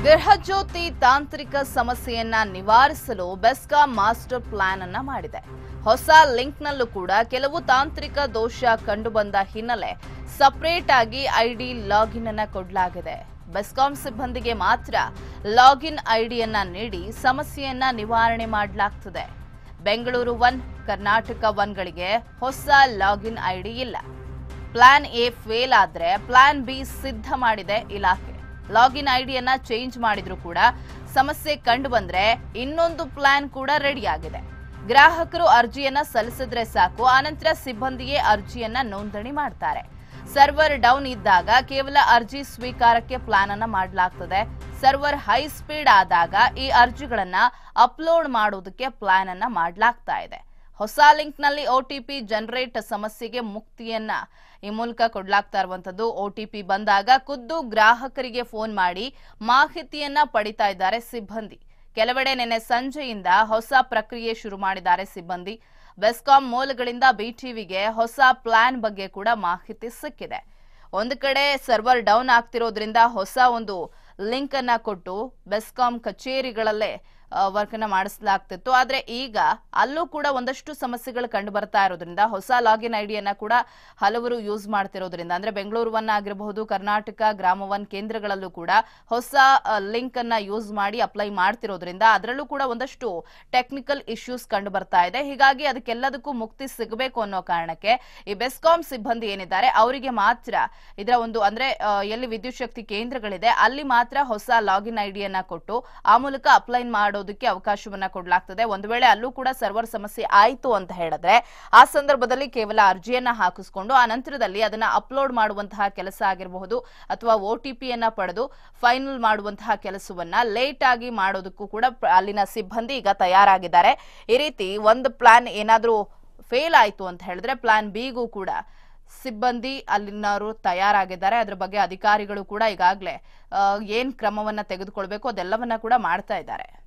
ಗೃಹಜ್ಯೋತಿ ತಾಂತ್ರಿಕ ಸಮಸ್ಯೆಯನ್ನ ನಿವಾರಿಸಲು ಬೆಸ್ಕಾಂ ಮಾಸ್ಟರ್ ಪ್ಲಾನ್ ಅನ್ನ ಮಾಡಿದೆ ಹೊಸ ಲಿಂಕ್ನಲ್ಲೂ ಕೂಡ ಕೆಲವು ತಾಂತ್ರಿಕ ದೋಷ ಕಂಡುಬಂದ ಹಿನ್ನೆಲೆ ಸಪರೇಟ್ ಆಗಿ ಐಡಿ ಲಾಗಿನ್ ಅನ್ನ ಕೊಡಲಾಗಿದೆ ಬೆಸ್ಕಾಂ ಸಿಬ್ಬಂದಿಗೆ ಮಾತ್ರ ಲಾಗಿನ್ ಐಡಿಯನ್ನ ನೀಡಿ ಸಮಸ್ಯೆಯನ್ನ ನಿವಾರಣೆ ಮಾಡಲಾಗ್ತದೆ ಬೆಂಗಳೂರು ಒನ್ ಕರ್ನಾಟಕ ಒನ್ಗಳಿಗೆ ಹೊಸ ಲಾಗಿನ್ ಐಡಿ ಇಲ್ಲ ಪ್ಲಾನ್ ಎ ಫೇಲ್ ಆದ್ರೆ ಪ್ಲಾನ್ ಬಿ ಸಿದ್ಧ ಮಾಡಿದೆ ಇಲಾಖೆ ಲಾಗಿನ್ ಐಡಿಯನ್ನ ಚೇಂಜ್ ಮಾಡಿದ್ರು ಕೂಡ ಸಮಸ್ಯೆ ಕಂಡು ಬಂದ್ರೆ ಇನ್ನೊಂದು ಪ್ಲಾನ್ ಕೂಡ ರೆಡಿ ಆಗಿದೆ ಗ್ರಾಹಕರು ಅರ್ಜಿಯನ್ನ ಸಲ್ಲಿಸಿದ್ರೆ ಸಾಕು ಆನಂತರ ಸಿಬ್ಬಂದಿಯೇ ಅರ್ಜಿಯನ್ನ ನೋಂದಣಿ ಮಾಡ್ತಾರೆ ಸರ್ವರ್ ಡೌನ್ ಇದ್ದಾಗ ಕೇವಲ ಅರ್ಜಿ ಸ್ವೀಕಾರಕ್ಕೆ ಪ್ಲಾನ್ ಅನ್ನ ಮಾಡಲಾಗ್ತದೆ ಸರ್ವರ್ ಹೈ ಸ್ಪೀಡ್ ಆದಾಗ ಈ ಅರ್ಜಿಗಳನ್ನ ಅಪ್ಲೋಡ್ ಮಾಡೋದಕ್ಕೆ ಪ್ಲಾನ್ ಅನ್ನ ಮಾಡಲಾಗ್ತಾ ಇದೆ ಹೊಸ ಲಿಂಕ್ ನಲ್ಲಿ ಒಟಿಪಿ ಜನರೇಟ್ ಸಮಸ್ಯೆಗೆ ಮುಕ್ತಿಯನ್ನ ಈ ಮೂಲಕ ಕೊಡ್ಲಾಗ್ತಾ ಇರುವಂತದ್ದು ಒಟಿಪಿ ಬಂದಾಗ ಖುದ್ದು ಗ್ರಾಹಕರಿಗೆ ಫೋನ್ ಮಾಡಿ ಮಾಹಿತಿಯನ್ನ ಪಡಿತಾ ಇದ್ದಾರೆ ಸಿಬ್ಬಂದಿ ಕೆಲವೆಡೆ ನಿನ್ನೆ ಸಂಜೆಯಿಂದ ಹೊಸ ಪ್ರಕ್ರಿಯೆ ಶುರು ಮಾಡಿದ್ದಾರೆ ಸಿಬ್ಬಂದಿ ಬೆಸ್ಕಾಂ ಮೂಲಗಳಿಂದ ಬಿಟಿವಿಗೆ ಹೊಸ ಪ್ಲಾನ್ ಬಗ್ಗೆ ಕೂಡ ಮಾಹಿತಿ ಸಿಕ್ಕಿದೆ ಒಂದು ಕಡೆ ಸರ್ವರ್ ಡೌನ್ ಆಗ್ತಿರೋದ್ರಿಂದ ಹೊಸ ಒಂದು ಲಿಂಕ್ ಅನ್ನ ಕೊಟ್ಟು ಬೆಸ್ಕಾಂ ಕಚೇರಿಗಳಲ್ಲೇ ವರ್ಕ್ ಅನ್ನ ಮಾಡಿಸಲಾಗ್ತಿತ್ತು ಆದ್ರೆ ಈಗ ಅಲ್ಲೂ ಕೂಡ ಒಂದಷ್ಟು ಸಮಸ್ಯೆಗಳು ಕಂಡು ಬರ್ತಾ ಇರೋದ್ರಿಂದ ಹೊಸ ಲಾಗಿನ್ ಐಡಿಯನ್ನ ಕೂಡ ಹಲವರು ಯೂಸ್ ಮಾಡ್ತಿರೋದ್ರಿಂದ ಅಂದ್ರೆ ಬೆಂಗಳೂರು ಒನ್ ಆಗಿರಬಹುದು ಕರ್ನಾಟಕ ಗ್ರಾಮ ಒನ್ ಕೇಂದ್ರಗಳಲ್ಲೂ ಕೂಡ ಹೊಸ ಲಿಂಕ್ ಅನ್ನ ಯೂಸ್ ಮಾಡಿ ಅಪ್ಲೈ ಮಾಡ್ತಿರೋದ್ರಿಂದ ಅದರಲ್ಲೂ ಕೂಡ ಒಂದಷ್ಟು ಟೆಕ್ನಿಕಲ್ ಇಶ್ಯೂಸ್ ಕಂಡು ಬರ್ತಾ ಇದೆ ಹೀಗಾಗಿ ಅದಕ್ಕೆಲ್ಲದಕ್ಕೂ ಮುಕ್ತಿ ಸಿಗಬೇಕು ಅನ್ನೋ ಕಾರಣಕ್ಕೆ ಈ ಬೆಸ್ಕಾಂ ಸಿಬ್ಬಂದಿ ಏನಿದ್ದಾರೆ ಅವರಿಗೆ ಮಾತ್ರ ಇದರ ಒಂದು ಅಂದ್ರೆ ಆ, ಎಲ್ಲಿ ವಿದ್ಯುತ್ ಶಕ್ತಿ ಕೇಂದ್ರಗಳಿದೆ ಅಲ್ಲಿ ಮಾತ್ರ ಹೊಸ ಲಾಗಿನ್ ಐಡಿಯನ್ನ ಕೊಟ್ಟು ಆ ಮೂಲಕ ಅಪ್ಲೈ ಮಾಡೋದಕ್ಕೆ ಅವಕಾಶವನ್ನ ಕೊಡಲಾಗ್ತದೆ ಒಂದು ವೇಳೆ ಅಲ್ಲೂ ಕೂಡ ಸರ್ವರ್ ಸಮಸ್ಯೆ ಆಯಿತು ಅಂತ ಹೇಳಿದ್ರೆ ಆ ಸಂದರ್ಭದಲ್ಲಿ ಕೇವಲ ಅರ್ಜಿಯನ್ನ ಹಾಕಿಸ್ಕೊಂಡು ಆ ನಂತರದಲ್ಲಿ ಅದನ್ನ ಅಪ್ಲೋಡ್ ಮಾಡುವಂತಹ ಕೆಲಸ ಆಗಿರಬಹುದು ಅಥವಾ ಒ ಟಿ ಪಿಯನ್ನ ಪಡೆದು ಫೈನಲ್ ಮಾಡುವಂತಹ ಕೆಲಸವನ್ನ ಲೇಟ್ ಆಗಿ ಮಾಡೋದಕ್ಕೂ ಕೂಡ ಪ್ರ- ಅಲ್ಲಿನ ಸಿಬ್ಬಂದಿ ಈಗ ತಯಾರಾಗಿದ್ದಾರೆ ಈ ರೀತಿ ಒಂದು ಪ್ಲಾನ್ ಏನಾದ್ರೂ ಫೇಲ್ ಆಯ್ತು ಅಂತ ಹೇಳಿದ್ರೆ ಪ್ಲಾನ್ ಬಿಗೂ ಕೂಡ ಸಿಬ್ಬಂದಿ ಅಲ್ಲಿನವರು ತಯಾರಾಗಿದ್ದಾರೆ ಅದ್ರ ಬಗ್ಗೆ ಅಧಿಕಾರಿಗಳು ಕೂಡ ಈಗಾಗಲೇ ಏನ್ ಕ್ರಮವನ್ನ ತೆಗೆದುಕೊಳ್ಬೇಕು ಅದೆಲ್ಲವನ್ನ ಕೂಡ ಮಾಡ್ತಾ ಇದ್ದಾರೆ